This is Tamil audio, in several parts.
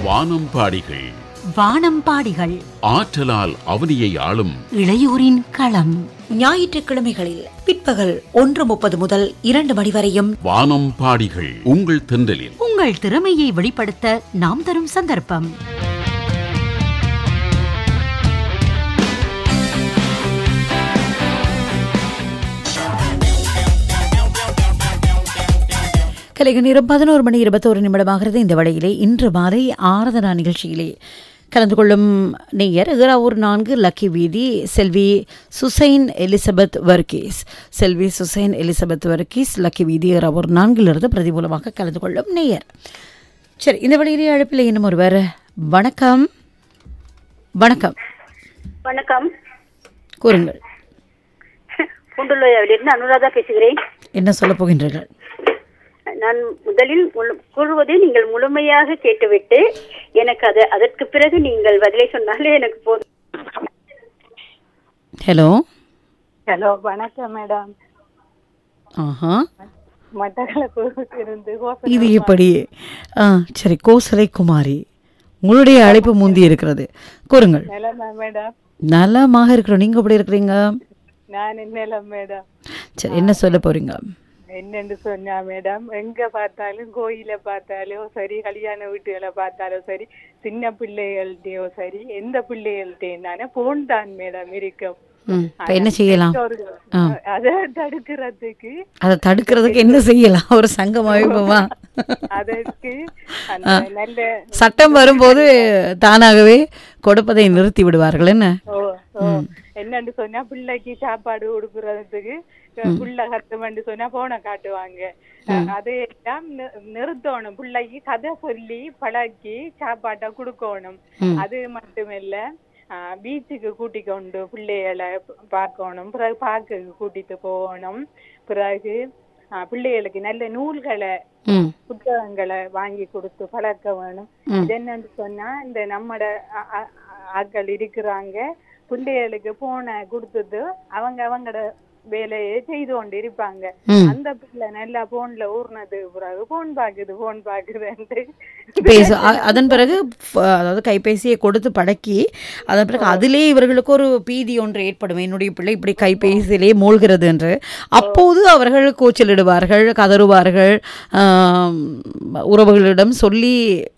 வானம்பாடிகள் வானம்பாடிகள் ஆற்றலால் அவனியை ஆளும் இளையோரின் களம் ஞாயிற்றுக்கிழமைகளில் பிற்பகல் ஒன்று முப்பது முதல் இரண்டு மணி வரையும் வானம்பாடிகள் உங்கள் தென்றலில் உங்கள் திறமையை வெளிப்படுத்த நாம் தரும் சந்தர்ப்பம் கலைக நேரம் பதினோரு மணி இருபத்தோரு நிமிடமாகிறது இந்த வழியிலே இன்று மாலை ஆராதனா நிகழ்ச்சியிலே கலந்து கொள்ளும் நேயர் இகராவூர் நான்கு லக்கி வீதி செல்வி சுசைன் எலிசபெத் வர்கீஸ் செல்வி சுசைன் எலிசபெத் வர்கீஸ் லக்கி வீதி இகராவூர் நான்கிலிருந்து பிரதிபூலமாக கலந்து கொள்ளும் நேயர் சரி இந்த வழியிலே அழைப்பில் இன்னும் ஒருவர் வணக்கம் வணக்கம் வணக்கம் கூறுங்கள் பூண்டுலோயாவிலிருந்து அனுராதா பேசுகிறேன் என்ன சொல்லப் போகின்றீர்கள் நான் முதலில் முழு- கூறுவதை நீங்கள் முழுமையாக கேட்டுவிட்டு எனக்கு அது அதற்கு பிறகு நீங்கள் பதிலை சொன்னாலே எனக்கு போதும் ஹலோ ஹலோ வணக்கம் மேடம் ஆஹா மட்டக்களப்பு இருந்து இது எப்படி ஆ சரி கோசலை குமாரி உங்களுடைய அழைப்பு முந்தி இருக்கிறது கூறுங்கள் நிலமா மேடம் நலமாக இருக்கிறோம் நீங்க எப்படி இருக்கிறீங்க நான் நிலம் மேடம் சரி என்ன சொல்ல போறீங்க என்னன்னு சொன்னா மேடம் எங்க பார்த்தாலும் கோயில பார்த்தாலும் சரி கல்யாண வீட்டுகளை பார்த்தாலும் சரி சின்ன பிள்ளைகள்கிட்டயோ சரி எந்த பிள்ளைகள்கிட்டயும் போன் தான் மேடம் இருக்கும் ம் இப்போ என்ன செய்யலாம் ஒரு- அதை தடுக்கிறதுக்கு அதை தடுக்கிறதுக்கு என்ன செய்யலாம் ஒரு சங்கம் அமைப்புமா அதற்கு அந்த நல்ல சட்டம் வரும்போது தானாகவே கொடுப்பதை நிறுத்தி விடுவார்கள் என்ன ஓ ஓ என்னன்னு சொன்னா பிள்ளைக்கு சாப்பாடு கொடுக்கறதுக்கு புள்ள கத்துமண்டு சொன்னா போனை காட்டுவாங்க அதையெல்லாம் நி- நிறுத்தணும் பிள்ளைக்கு கதை சொல்லி பழக்கி சாப்பாட்டை கொடுக்கணும் அது மட்டுமில்ல பீச்சுக்கு கூட்டி கொண்டு பிள்ளைகளை பார்க்கணும் பிறகு பார்க்குக்கு கூட்டிட்டு போகணும் பிறகு ஆ, பிள்ளைகளுக்கு நல்ல நூல்களை ம் புத்தகங்களை வாங்கி கொடுத்து பழக்க வேணும் இது என்னன்னு சொன்னா இந்த நம்மட ஆ- ஆ- ஆட்கள் இருக்கிறாங்க பிள்ளைகளுக்கு போனை கொடுத்துட்டு அவங்க அவங்களோட வேலையை செய்து கொண்டு இருப்பாங்க ம். அந்த பிள்ளை நல்லா போன்ல ஊர்னது பிறகு போன் பாக்குது போன் பாக்குதுன்ட்டு பேச அ- அதன் பிறகு ஃப- அதாவது கைபேசியை கொடுத்து பழக்கி அதன் பிறகு அதிலே இவர்களுக்கு ஒரு பீதி ஒன்று ஏற்படும் என்னுடைய பிள்ளை இப்படி கைபேசியிலே மூழ்கிறது என்று அப்போது அவர்கள் கூச்சலிடுவார்கள் கதறுவார்கள் ஆம், உறவுகளிடம் சொல்லி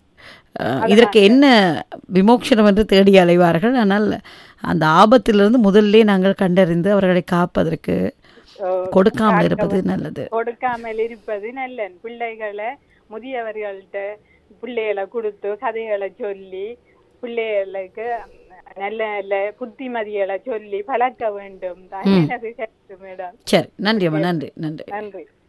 ஆ, இதற்கு என்ன விமோக்ஷனம் என்று தேடி அலைவார்கள் ஆனால் அந்த ஆபத்திலிருந்து முதல்லே நாங்கள் கண்டறிந்து அவர்களை காப்பதற்கு கொடுக்காமல் இருப்பது நல்லது கொடுக்காமல் இருப்பது நல்ல பிள்ளைகளை முதியவர்கள்ட்ட பிள்ளைகளை கொடுத்து கதைகளை சொல்லி பிள்ளைகளுக்கு நல்ல நல்ல புத்திமதிகளை சொல்லி பழக்க வேண்டும் தான் எனக்கு கருத்து மேடம் சரி நன்றி அம்மா நன்றி நன்றி நன்றி